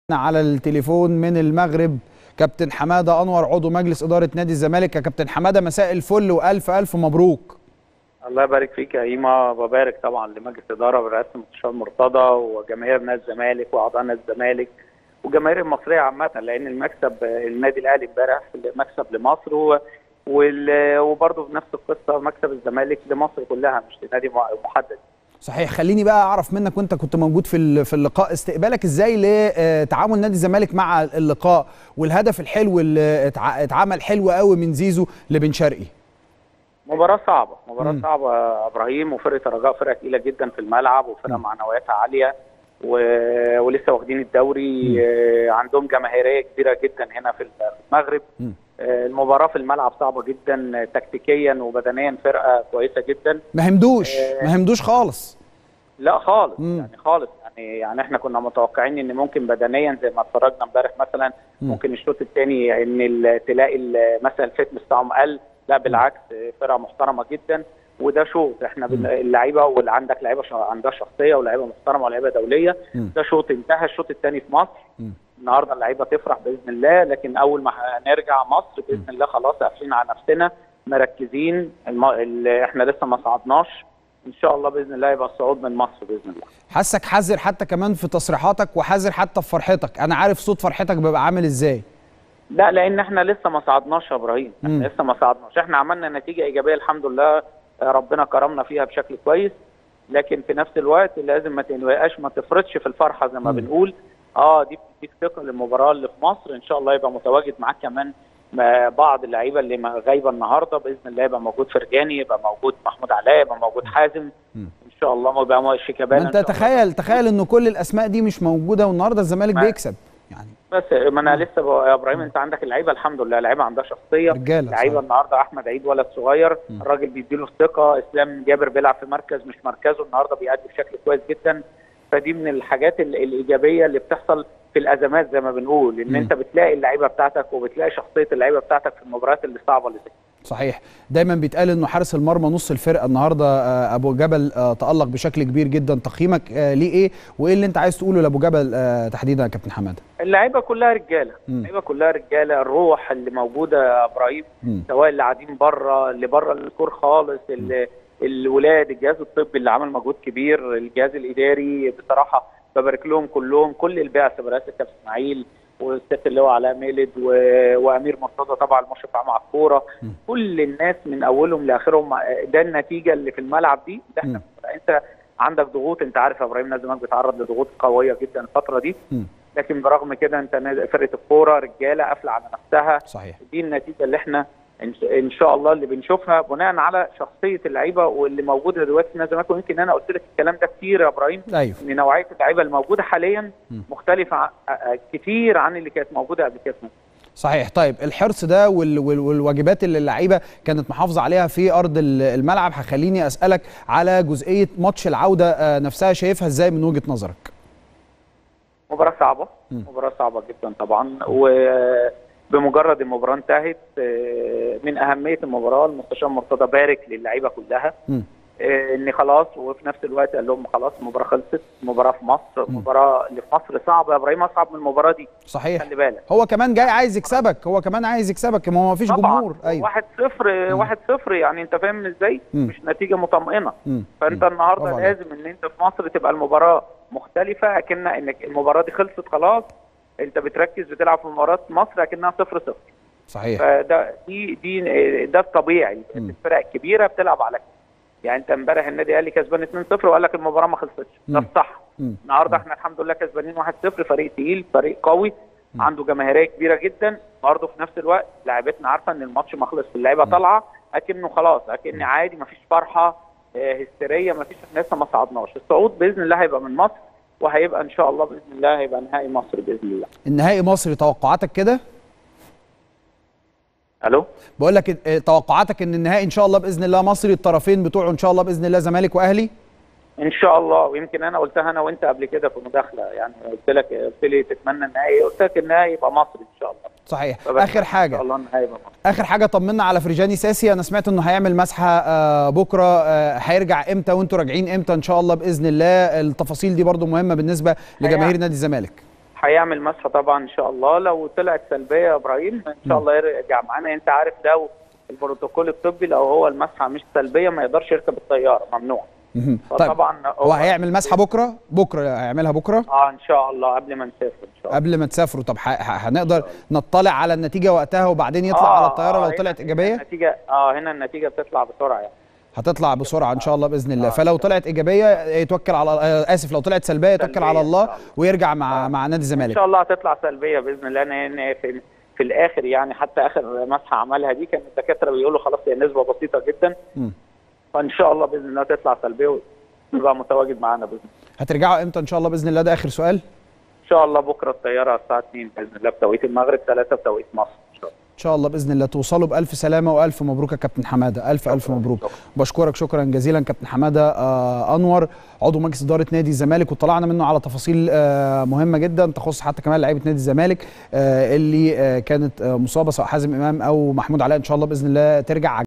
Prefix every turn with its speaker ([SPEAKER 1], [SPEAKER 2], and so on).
[SPEAKER 1] على التليفون من المغرب كابتن حماده انور عضو مجلس اداره نادي الزمالك يا كابتن حماده مساء الفل والف الف مبروك
[SPEAKER 2] الله يبارك فيك يا هيما ببارك طبعا لمجلس الاداره برئاسه المستشار مرتضى وجماهير نادي الزمالك واعضاء نادي الزمالك والجماهير المصريه عامه لان المكسب النادي الاهلي امبارح مكسب لمصر و... وال... وبرضه بنفس القصه مكسب الزمالك لمصر كلها مش لنادي محدد
[SPEAKER 1] صحيح خليني بقى اعرف منك وانت كنت موجود في في اللقاء استقبالك ازاي لتعامل نادي الزمالك مع اللقاء والهدف الحلو اللي اتعمل حلو قوي من زيزو لبن شرقي
[SPEAKER 2] مباراة صعبة، مباراة مم. صعبة يا ابراهيم وفرقة الرجاء فرقة تقيلة جدا في الملعب وفرقة معنوياتها عالية و... ولسه واخدين الدوري مم. عندهم جماهيرية كبيرة جدا هنا في المغرب مم. المباراة في الملعب صعبة جدا تكتيكيا وبدنيا فرقة كويسة جدا
[SPEAKER 1] ما همدوش ما همدوش خالص
[SPEAKER 2] لا خالص مم. يعني خالص يعني يعني احنا كنا متوقعين ان ممكن بدنيا زي ما اتفرجنا امبارح مثلا مم. ممكن الشوط الثاني ان تلاقي مثلا الفتنس بتاعهم قل لا بالعكس فرقه محترمه جدا وده شوط احنا اللعيبه واللي عندك لعيبه عندها شخصيه ولاعيبه محترمه ولاعيبه دوليه مم. ده شوط انتهى الشوط الثاني في مصر مم. النهارده اللعيبه تفرح باذن الله لكن اول ما نرجع مصر باذن الله خلاص قافلين على نفسنا مركزين الم... ال... احنا لسه ما صعدناش ان شاء الله باذن الله يبقى الصعود من مصر باذن الله
[SPEAKER 1] حاسك حذر حتى كمان في تصريحاتك وحذر حتى في فرحتك انا عارف صوت فرحتك بيبقى عامل ازاي
[SPEAKER 2] لا لان احنا لسه ما صعدناش يا ابراهيم احنا لسه ما صعدناش احنا عملنا نتيجه ايجابيه الحمد لله ربنا كرمنا فيها بشكل كويس لكن في نفس الوقت لازم ما تنوقاش ما تفرطش في الفرحه زي ما مم. بنقول اه دي بتديك ثقه للمباراه اللي في مصر ان شاء الله يبقى متواجد معاك كمان بعض اللعيبه اللي غايبه النهارده باذن الله يبقى موجود فرجاني يبقى موجود محمود علاء يبقى موجود حازم مم. ان شاء الله ما يبقى شيكابالا
[SPEAKER 1] انت تخيل تخيل ان كل الاسماء دي مش موجوده والنهارده الزمالك بيكسب يعني
[SPEAKER 2] بس ما انا لسه يا ابراهيم انت عندك اللعيبه الحمد لله لعيبه عندها شخصيه لعيبه النهارده احمد عيد ولد صغير م. الراجل بيديله الثقه اسلام جابر بيلعب في مركز مش مركزه النهارده بيأدي بشكل كويس جدا فدي من الحاجات الايجابيه اللي بتحصل في الازمات زي ما بنقول ان م. انت بتلاقي اللعيبه بتاعتك وبتلاقي شخصيه اللعيبه بتاعتك في المباريات اللي صعبه اللي زي
[SPEAKER 1] صحيح دايما بيتقال انه حارس المرمى نص الفرقه النهارده ابو جبل تالق بشكل كبير جدا تقييمك ليه ايه وايه اللي انت عايز تقوله لابو جبل تحديدا يا كابتن حماده
[SPEAKER 2] اللعيبه كلها رجاله اللعيبه كلها رجاله الروح اللي موجوده يا ابراهيم سواء اللي قاعدين بره اللي بره الكور خالص اللي الولاد الجهاز الطبي اللي عمل مجهود كبير الجهاز الاداري بصراحه ببارك لهم كلهم كل البعثه برئاسه كابتن اسماعيل والست اللي هو علاء مالد و... وامير مرتضى طبعا المشرف عام على الكوره كل الناس من اولهم لاخرهم ده النتيجه اللي في الملعب دي ده احنا انت عندك ضغوط انت عارف يا ابراهيم نادي بيتعرض لضغوط قويه جدا الفتره دي م. لكن برغم كده انت فرقه الكوره رجاله قافله على نفسها
[SPEAKER 1] صحيح
[SPEAKER 2] دي النتيجه اللي احنا ان شاء الله اللي بنشوفها بناء على شخصيه اللعيبه واللي موجوده دلوقتي في نادي الزمالك ويمكن انا قلت لك الكلام ده كتير يا ابراهيم
[SPEAKER 1] ايوه
[SPEAKER 2] ان نوعيه اللعيبه الموجوده حاليا مختلفه كتير عن اللي كانت موجوده قبل كده
[SPEAKER 1] صحيح طيب الحرص ده وال وال والواجبات اللي اللعيبه كانت محافظه عليها في ارض الملعب هخليني اسالك على جزئيه ماتش العوده نفسها شايفها ازاي من وجهه نظرك
[SPEAKER 2] مباراه صعبه م. مباراه صعبه جدا طبعا و بمجرد المباراه انتهت من اهميه المباراه المستشار مرتضى بارك للعيبه كلها م. ان خلاص وفي نفس الوقت قال لهم خلاص المباراه خلصت المباراه في مصر المباراه اللي في مصر صعبه يا ابراهيم اصعب من المباراه دي
[SPEAKER 1] صحيح
[SPEAKER 2] خلي بالك
[SPEAKER 1] هو كمان جاي عايز يكسبك هو كمان عايز يكسبك ما هو ما فيش جمهور
[SPEAKER 2] ايوه 1 0 1 0 يعني انت فاهم ازاي مش نتيجه مطمئنه فانت النهارده طبعا. لازم ان انت في مصر تبقى المباراه مختلفه اكن انك المباراه دي خلصت خلاص انت بتركز بتلعب في مباراه مصر اكنها 0 0
[SPEAKER 1] صحيح
[SPEAKER 2] فده دي دي ده الطبيعي الفرق الكبيره بتلعب على كده يعني انت امبارح النادي الاهلي كسبان 2 0 وقال لك المباراه ما خلصتش ده الصح النهارده احنا الحمد لله كسبانين 1 0 فريق تقيل فريق قوي مم. عنده جماهيريه كبيره جدا برضه في نفس الوقت لعيبتنا عارفه ان الماتش ما خلص اللعيبه طالعه اكنه خلاص اكن عادي ما فيش فرحه هستيريه ما فيش احنا لسه ما صعدناش الصعود باذن الله هيبقى من مصر وهيبقى ان شاء الله باذن الله هيبقى نهائي مصر باذن الله
[SPEAKER 1] النهائي مصري توقعاتك كده
[SPEAKER 2] الو
[SPEAKER 1] بقول لك توقعاتك ان النهائي ان شاء الله باذن الله مصري الطرفين بتوعه ان شاء الله باذن الله زمالك واهلي
[SPEAKER 2] ان شاء الله ويمكن انا قلتها انا وانت قبل كده في مداخله يعني قلت لك قلت لي تتمنى النهائي قلت لك النهائي يبقى مصري ان شاء الله
[SPEAKER 1] صحيح اخر حاجه
[SPEAKER 2] ان شاء الله النهائي يبقى مصري
[SPEAKER 1] اخر حاجه طمنا على فرجاني ساسي انا سمعت انه هيعمل مسحه بكره هيرجع امتى وانتوا راجعين امتى ان شاء الله باذن الله التفاصيل دي برضو مهمه بالنسبه لجماهير نادي الزمالك
[SPEAKER 2] هيعمل مسحه طبعا ان شاء الله لو طلعت سلبيه يا ابراهيم ان شاء الله يرجع معانا انت عارف لو البروتوكول الطبي لو هو المسحه مش سلبيه ما يقدرش يركب الطياره ممنوع
[SPEAKER 1] مهم. طيب
[SPEAKER 2] فطبعا
[SPEAKER 1] هو هيعمل مسحه بكره بكره هيعملها بكره
[SPEAKER 2] اه ان شاء الله قبل ما نسافر ان شاء الله
[SPEAKER 1] قبل ما تسافروا طب ح- ح- هنقدر نطلع على النتيجه وقتها وبعدين يطلع على الطياره لو
[SPEAKER 2] هنا-
[SPEAKER 1] طلعت
[SPEAKER 2] هنا
[SPEAKER 1] ايجابيه
[SPEAKER 2] النتيجه اه هنا النتيجه بتطلع بسرعه يعني
[SPEAKER 1] هتطلع بسرعه ان شاء الله باذن الله
[SPEAKER 2] آه.
[SPEAKER 1] فلو طلعت ايجابيه يتوكل على آه، اسف لو طلعت سلبيه يتوكل
[SPEAKER 2] سلبية
[SPEAKER 1] على
[SPEAKER 2] إن
[SPEAKER 1] الله
[SPEAKER 2] شاء الله.
[SPEAKER 1] ويرجع مع
[SPEAKER 2] آه.
[SPEAKER 1] مع نادي
[SPEAKER 2] ان
[SPEAKER 1] الزمالك
[SPEAKER 2] شاء الله هتطلع سلبيه باذن الله لان في, في الاخر يعني حتى اخر مسحه عملها دي كان الدكاتره بيقولوا خلاص هي نسبه بسيطه جدا
[SPEAKER 1] مم.
[SPEAKER 2] فان شاء الله باذن الله تطلع سلبيه ويبقى متواجد معانا باذن الله
[SPEAKER 1] هترجعوا امتى ان شاء الله باذن الله ده اخر سؤال
[SPEAKER 2] ان شاء الله بكره الطياره على الساعه 2 باذن الله بتوقيت المغرب 3 بتوقيت مصر ان شاء الله
[SPEAKER 1] ان شاء الله باذن الله توصلوا بالف سلامه والف مبروك يا كابتن حماده الف الف
[SPEAKER 2] شكراً.
[SPEAKER 1] مبروك
[SPEAKER 2] شكراً.
[SPEAKER 1] بشكرك شكرا جزيلا كابتن حماده آه انور عضو مجلس اداره نادي الزمالك وطلعنا منه على تفاصيل آه مهمه جدا تخص حتى كمان لعيبه نادي الزمالك آه اللي آه كانت آه مصابه سواء حازم امام او محمود علاء ان شاء الله باذن الله ترجع